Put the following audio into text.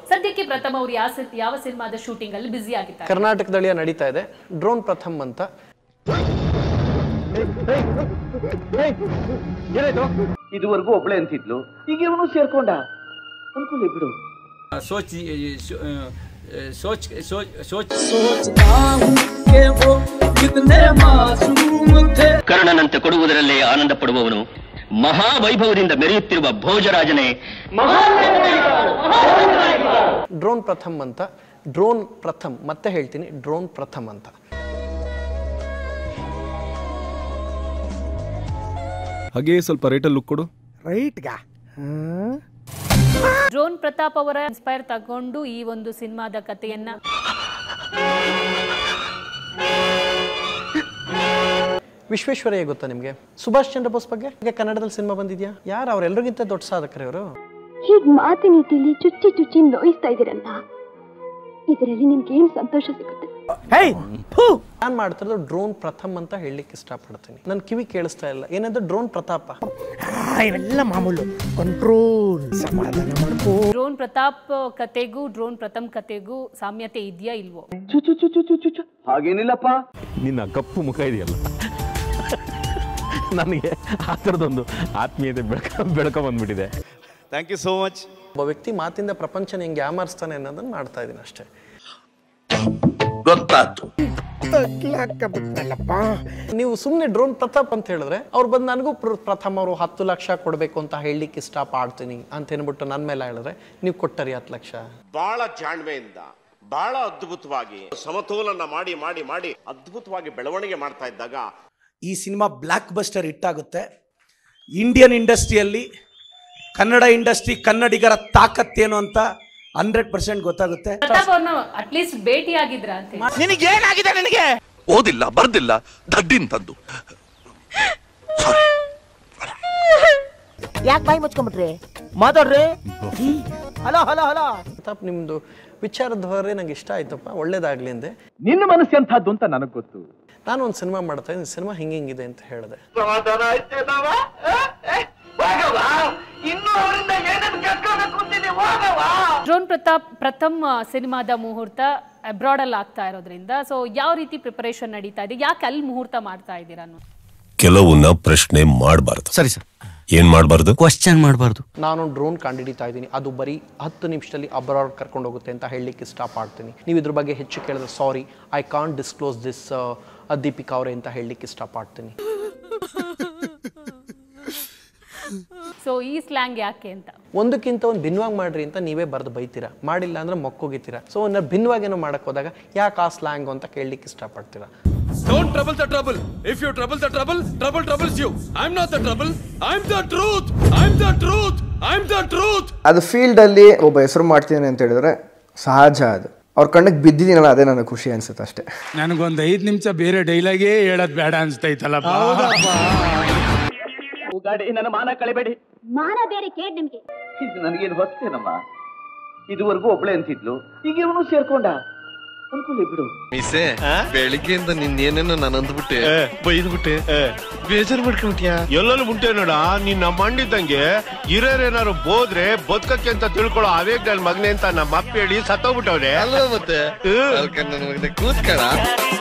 ಸದ್ಯಕ್ಕೆ ಪ್ರಥಮ ಅವರು ಯಾವ ಸಿ- ಯಾವ ಸಿನಿಮಾದ ಶೂಟಿಂಗ್ ಅಲ್ಲಿ ಬ್ಯುಸಿ ಆಗಿದ್ದಾರೆ ಕರ್ನಾಟಕದಳಿಯ ನಡೀತಾ ಇದೆ ಡ್ರೋನ್ ಪ್ರಥಮ್ ಅಂತ ಇದುವರೆಗೂ ಒಬ್ಳೆ ಅಂತಿದ್ಲು ಈಗ ಇವನು ಸೇರ್ಕೊಂಡ ಅನ್ಕೊಳ್ಳಿ ಬಿಡು सोच सो- सोच सोच सोच ಕರ್ಣನಂತೆ ಕೊಡುವುದರಲ್ಲೇ ಆನಂದ ಪಡುವವನು ಮಹಾವೈಭವದಿಂದ ಮೆರೆಯುತ್ತಿರುವ ಭೋಜರಾಜನೇ ಡ್ರೋನ್ ಪ್ರಥಮ್ ಅಂತ ಡ್ರೋನ್ ಪ್ರಥಮ್ ಮತ್ತೆ ಹೇಳ್ತೀನಿ ಡ್ರೋನ್ ಪ್ರಥಮ್ ಅಂತ ಹಾಗೆ ಸ್ವಲ್ಪ ರೇಟಲ್ಲಿ ಲುಕ್ ಕೊಡು ಡ್ರೋನ್ ಪ್ರತಾಪ್ ಅವರ ಇನ್ಸ್ಪೈರ್ ತಗೊಂಡು ಈ ಒಂದು ಸಿನಿಮಾದ ಕಥೆಯನ್ನ ವಿಶ್ವೇಶ್ವರಯ್ಯ ಗೊತ್ತಾ ನಿಮಗೆ ಸುಭಾಷ್ ಚಂದ್ರ ಬೋಸ್ ಬಗ್ಗೆ ಈಗ ಕನ್ನಡದಲ್ಲಿ ಸಿನಿಮಾ ಬಂದಿದ್ಯಾ ಯಾರು ಅವರೆಲ್ಲರಿಗಿಂತ ದೊಡ್ಡ ಸಾಧಕರು ಇವರು ಹೀಗ್ ಮಾತಿನೀಟಿಲಿ ಚುಚ್ಚಿ ಚುಚ್ಚಿ ನೋಯಿಸ್ತಾ ಇದೀರಲ್ಲ ಇದರಲ್ಲಿ ನಿಮ್ಗೆ ಏನ್ ಸಂತೋಷ ಸಿಗುತ್ತೆ ನಾನು ಮಾಡ್ತಿರೋದು ಡ್ರೋನ್ ಪ್ರಥಮ್ ಅಂತ ಹೇಳಲಿಕ್ಕೆ ಇಷ್ಟಪಡ್ತೀನಿ ನನ್ನ ಕಿವಿ ಕೇಳಿಸ್ತಾ ಇಲ್ಲ ಏನಂದ್ರೆ ಡ್ರೋನ್ ಪ್ರತಾಪ ಇವೆಲ್ಲ ಮಾಮೂಲು ಕಂಟ್ರೋಲ್ ಸಮಾಧಾನ ಮಾಡ್ಕೋ ಡ್ರೋನ್ ಪ್ರತಾಪ್ ಕತೆಗೂ ಡ್ರೋನ್ ಪ್ರಥಮ್ ಕತೆಗೂ ಸಾಮ್ಯತೆ ಇದೆಯಾ ಇಲ್ವೋ ಚು ಚು ಚು ಚು ಚು ಚು ಚು ಹಾಗೇನಿಲ್ಲಪ್ಪ ನಿನ್ನ ಕಪ್ಪು ಮುಖ ಇದೆಯಲ್ಲ ನನಗೆ ಆ ಥರದೊಂದು ಆತ್ಮೀಯತೆ ಬೆಳಕ ಬೆಳಕ ಬಂದ್ಬಿಟ್ಟಿದೆ ಥ್ಯಾಂಕ್ ಯು ಸೋ ಮಚ್ ಒಬ್ಬ ವ್ಯಕ್ತಿ ಮಾತಿಂದ ಪ್ರಪಂಚನ ಹೆಂಗೆ ಯಾಮಾರಿಸ್ತಾನೆ ಅನ್ನೋದನ್ನ ಮಾಡ್ತಾ ಇದ್ದೀನಿ ಅಷ್ಟೇ ಬಿಟ್ನಲ್ಲಪ್ಪ ನೀವು ಸುಮ್ಮನೆ ಡ್ರೋನ್ ಪ್ರತಾಪ್ ಅಂತ ಹೇಳಿದ್ರೆ ಅವ್ರು ಬಂದು ನನಗೂ ಪ್ರ- ಪ್ರಥಮ ಅವರು ಹತ್ತು ಲಕ್ಷ ಕೊಡಬೇಕು ಅಂತ ಹೇಳಲಿಕ್ಕೆ ಇಷ್ಟ ಪಾಡ್ತೀನಿ ಅಂತ ಏನ್ಬಿಟ್ಟು ನನ್ನ ಮೇಲೆ ಹೇಳಿದ್ರೆ ನೀವು ಕೊಟ್ಟರಿ ಹತ್ತು ಲಕ್ಷ ಬಹಳ ಜಾಣ್ಮೆಯಿಂದ ಬಹಳ ಅದ್ಭುತವಾಗಿ ಸಮತೋಲನ ಮಾಡಿ ಮಾಡಿ ಮಾಡಿ ಅದ್ಭುತವಾಗಿ ಬೆಳವಣಿಗೆ ಮಾಡ್ತಾ ಇದ್ದಾಗ ಈ ಸಿನಿಮಾ ಬ್ಲಾಕ್ ಬಸ್ಟರ್ ಹಿಟ್ಟಾಗುತ್ತೆ ಇಂಡಿಯನ್ ಇಂಡಸ್ಟ್ರಿಯಲ್ಲಿ ಕನ್ನಡ ಇಂಡಸ್ಟ್ರಿ ಕನ್ನಡಿಗರ ತಾಕತ್ತೇನು ಅಂತ ಹಂಡ್ರೆಡ್ ಪರ್ಸೆಂಟ್ ಗೊತ್ತಾಗುತ್ತೆ ಪ್ರತಾಪ್ ಅವ್ರನ್ನ ಅಟ್ಲೀಸ್ಟ್ ಭೇಟಿ ಆಗಿದ್ರ ಅಂತ ಹೇಳಿ. ನಿನಗೇನಾಗಿದೆ ನನಗೆ ಓದಿಲ್ಲ ಬರ್ದಿಲ್ಲ ದಡ್ಡಿನ್ ತಂದು ಯಾಕೆ ಬಾಯಿ ಮುಚ್ಕೊಂಡ್ಬಿಟ್ರಿ ಮಾತಾಡ್ರಿ ಹಲೋ ಹಲೋ ಹಲೋ ಪ್ರತಾಪ್ ನಿಮ್ಮದು ವಿಚಾರದ ಹೊರೆ ನಂಗೆ ಇಷ್ಟ ಆಯ್ತಪ್ಪ ಒಳ್ಳೇದಾಗ್ಲಿ ಅಂದೆ ನಿನ್ನ ಮನಸ್ಸು ಎಂಥದ್ದು ಅಂತ ನನಗೆ ಗೊತ್ತು ನಾನು ಒಂದು ಸಿನಿಮಾ ಮಾಡ್ತಾ ಇದ್ದೀನಿ ಸಿನಿಮಾ ಹಿಂಗೆ ಹಿಂಗಿದೆ ಅಂತ ಹೇಳಿದೆ ಸಮಾಧಾನ ಆಯ್ತೇನವ ಹೋಗವ ಇನ್ನು ಅವರಿಂದ ಏನೇನು ಕಲ್ತ್ಕೋಬೇಕು ಅಂತೀನಿ ಹೋಗವ ಡ್ರೋನ್ ಪ್ರತಾಪ್ ಪ್ರಥಮ್ ಸಿನಿಮಾದ ಮುಹೂರ್ತ ಅಬ್ರಾಡ್ ಅಲ್ಲಿ ಆಗ್ತಾ ಇರೋದ್ರಿಂದ ಸೊ ಯಾವ ರೀತಿ ಪ್ರಿಪರೇಷನ್ ನಡೀತಾ ಇದೆ ಯಾಕೆ ಅಲ್ಲಿ ಮುಹೂರ್ತ ಮಾಡ್ತಾ ಇದ್ದೀರಾ ಅನ್ನೋದು ಕೆಲವನ್ನ ಪ್ರಶ್ನೆ ಮಾಡಬಾರ್ದು ಸರಿ ಸರ್ ಏನ್ ಮಾಡಬಾರ್ದು ಕ್ವಶನ್ ಮಾಡಬಾರ್ದು ನಾನು ಡ್ರೋನ್ ಕಂಡುಹಿಡಿತಾ ಇದ್ದೀನಿ ಅದು ಬರೀ ಹತ್ತು ನಿಮಿಷದಲ್ಲಿ ಅಬ್ರಾಡ್ ಕರ್ಕೊಂಡು ಹೋಗುತ್ತೆ ಅಂತ ಹೇಳಲಿಕ್ಕೆ ಇಷ್ಟಪಡ್ತೀನಿ ನೀವು ಇದ್ರ ಬಗ್ಗೆ ಹೆಚ್ಚು ಕೇಳಿದ್ರೆ sorry I can't disclose this Deepika ಅವರೇ ಅಂತ ಹೇಳಲಿಕ್ಕೆ ಇಷ್ಟಪಡ್ತೀನಿ ಸೊ ಈ ಸ್ಲ್ಯಾಂಗ್ ಯಾಕೆ ಅಂತ ಒಂದಕ್ಕಿಂತ ಒಂದು ಭಿನ್ನವಾಗಿ ಮಾಡ್ರಿ ಅಂತ ನೀವೇ ಬರೆದು ಬೈತೀರಾ ಮಾಡಿಲ್ಲ ಅಂದ್ರೆ ಮೊಕ್ಕೋಗಿತೀರಾ ಸೊ ಒಂದು ಭಿನ್ನವಾಗೇನೋ ಮಾಡಕ್ಕೆ ಹೋದಾಗ ಯಾಕೆ ಆ ಸ್ಲ್ಯಾಂಗ್ ಅಂತ ಕೇಳಲಿಕ್ಕೆ ಇಷ್ಟಪಡ್ತೀರಾ Don't trouble the trouble. If you trouble the trouble, trouble troubles you. I'm not the trouble. I'm the truth. I'm the truth. I'm the truth. ಅದು ಫೀಲ್ಡಲ್ಲಿ ಒಬ್ಬ ಹೆಸರು ಮಾಡ್ತೀನಿ ಅಂತ ಹೇಳಿದ್ರೆ ಸಹಜ ಅದು ಅವ್ರ ಕಣ್ಣಿಗೆ ಬಿದ್ದಿದ್ದೀನಲ್ಲ ಅದೇ ನನಗೆ ಖುಷಿ ಅನ್ಸುತ್ತೆ ಅಷ್ಟೇ ನನಗೊಂದು ಐದು ನಿಮಿಷ ಬೇರೆ ಡೈಲಾಗೇ ಹೇಳೋದು ಬೇಡ ಅನ್ಸ್ತೈತಲ್ಲಪ್ಪ ಗಾಡಿ ನನ್ನ ಮಾನ ಕಳಿಬೇಡಿ ಮಾನ ಬೇರೆ ಕೇಳ್ ನಿಮ್ಗೆ ಇದು ನನಗೇನು ಹೊಸ್ತೇನಮ್ಮ ಇದುವರೆಗೂ ಒಬ್ಳೆ ಅಂತಿದ್ಲು ಈಗ ಇವನು ಸೇರ್ಕೊಂಡ ಅನ್ಕೊಳ್ಳಿ ಬಿಡು ಮಿಸೆ ಬೆಳಿಗ್ಗೆಯಿಂದ ನಿನ್ನೇನೇನೋ ನಾನು ಅಂದ್ಬಿಟ್ಟೆ ಬೈದ್ಬಿಟ್ಟೆ ಬೇಜಾರು ಮಾಡ್ಕೊಂಬಿಟ್ಯಾ ಎಲ್ಲೆಲ್ಲಿ ಮುಂಟೆ ನೋಡ ನಿನ್ನ ಮಂಡಿದ್ದಂಗೆ ಹಿರಿಯರೇನಾರು ಬೋದ್ರೆ ಬದುಕಕ್ಕೆ ಅಂತ ತಿಳ್ಕೊಳ್ಳೋ ಅವೇಗ್ ನನ್ ಮಗನೆ ಅಂತ ನಮ್ಮ ಅಪ್ಪ ಹೇಳಿ ಸತ್ತೋಗ್ಬಿಟ್ಟವ್ರೆ ಅಲ್ವಾ ಮತ್ತೆ ಅದಕ್ಕೆ ನನ್ನ ಮಗನೇ ಕೂತ್ಕಳ